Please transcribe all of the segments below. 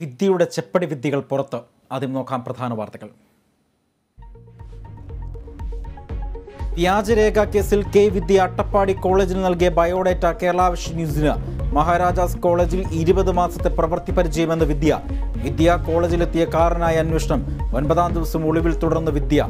വിദ്യയുടെ ചെപ്പടി വിദ്യകൾ പുറത്ത് ആദ്യം നോക്കാം പ്രധാന വാർത്തകൾ വ്യാജരേഖ കേസിൽ കെ വിദ്യ അട്ടപ്പാടി കോളേജിന് നൽകിയ ബയോഡേറ്റ കേരള വിഷൻ ന്യൂസിന് മഹാരാജാസ് കോളേജിൽ ഇരുപത് മാസത്തെ പ്രവൃത്തി പരിചയമെന്ന വിദ്യ വിദ്യ കോളേജിലെത്തിയ കാരനായ അന്വേഷണം ഒൻപതാം ദിവസം ഒളിവിൽ തുടർന്ന വിദ്യ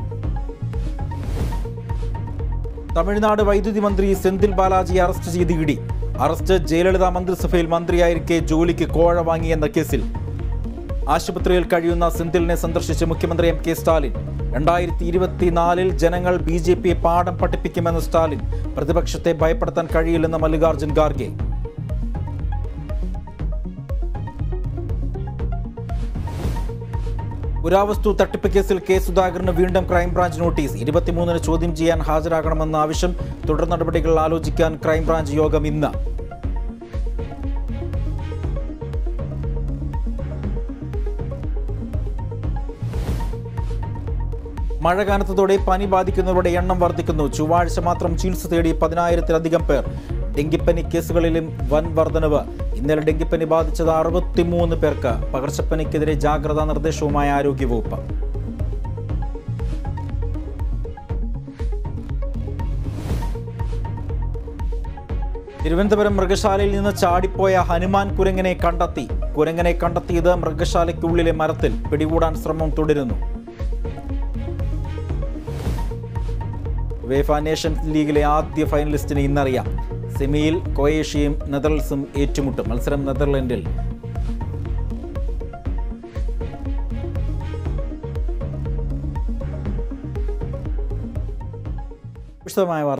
തമിഴ്നാട് വൈദ്യുതി മന്ത്രി സെന്തിൽ ബാലാജിയെ അറസ്റ്റ് ചെയ്ത് ഇടി അറസ്റ്റ് ജയലളിത മന്ത്രിസഭയിൽ മന്ത്രിയായിരിക്കെ ജോലിക്ക് കോഴ വാങ്ങിയെന്ന കേസിൽ ആശുപത്രിയിൽ കഴിയുന്ന സെന്തിലിനെ സന്ദർശിച്ച് മുഖ്യമന്ത്രി എം കെ സ്റ്റാലിൻ രണ്ടായിരത്തി ഇരുപത്തിനാലിൽ ജനങ്ങൾ ബി ജെ പിയെ പാഠം പഠിപ്പിക്കുമെന്ന് സ്റ്റാലിൻ പ്രതിപക്ഷത്തെ ഭയപ്പെടുത്താൻ കഴിയില്ലെന്ന് മല്ലികാർജ്ജുൻ ഖാർഗെ പുരാവസ്തു തട്ടിപ്പ് കേസിൽ കെ സുധാകരന് വീണ്ടും ക്രൈംബ്രാഞ്ച് നോട്ടീസ് ഇരുപത്തിമൂന്നിന് ചോദ്യം ചെയ്യാൻ ഹാജരാകണമെന്ന ആവശ്യം തുടർ നടപടികൾ ആലോചിക്കാൻ ക്രൈംബ്രാഞ്ച് യോഗം ഇന്ന് മഴ കനത്തതോടെ പനി ബാധിക്കുന്നവരുടെ എണ്ണം വർദ്ധിക്കുന്നു ചൊവ്വാഴ്ച മാത്രം ചികിത്സ തേടി പതിനായിരത്തിലധികം പേർ ഡെങ്കിപ്പനി കേസുകളിലും വൻ വർധനവ് ഇന്നലെ ഡെങ്കിപ്പനി ബാധിച്ചത് അറുപത്തിമൂന്ന് പേർക്ക് പകർച്ചപ്പനിക്കെതിരെ ജാഗ്രതാ നിർദ്ദേശവുമായി ആരോഗ്യവകുപ്പ് തിരുവനന്തപുരം മൃഗശാലയിൽ നിന്ന് ചാടിപ്പോയ ഹനുമാൻ കുരങ്ങനെ കണ്ടെത്തി കുരങ്ങനെ കണ്ടെത്തിയത് മൃഗശാലയ്ക്കുള്ളിലെ മരത്തിൽ പിടികൂടാൻ ശ്രമം തുടരുന്നു വേഫ നേഷൻസ് ലീഗിലെ ആദ്യ ഫൈനലിസ്റ്റിനെ ഇന്നറിയാം സെമിയിൽ ക്രൊയേഷ്യയും നെതർലൻഡ്സും ഏറ്റുമുട്ടും മത്സരം നെതർലൻഡിൽ വിശദമായ വാർത്ത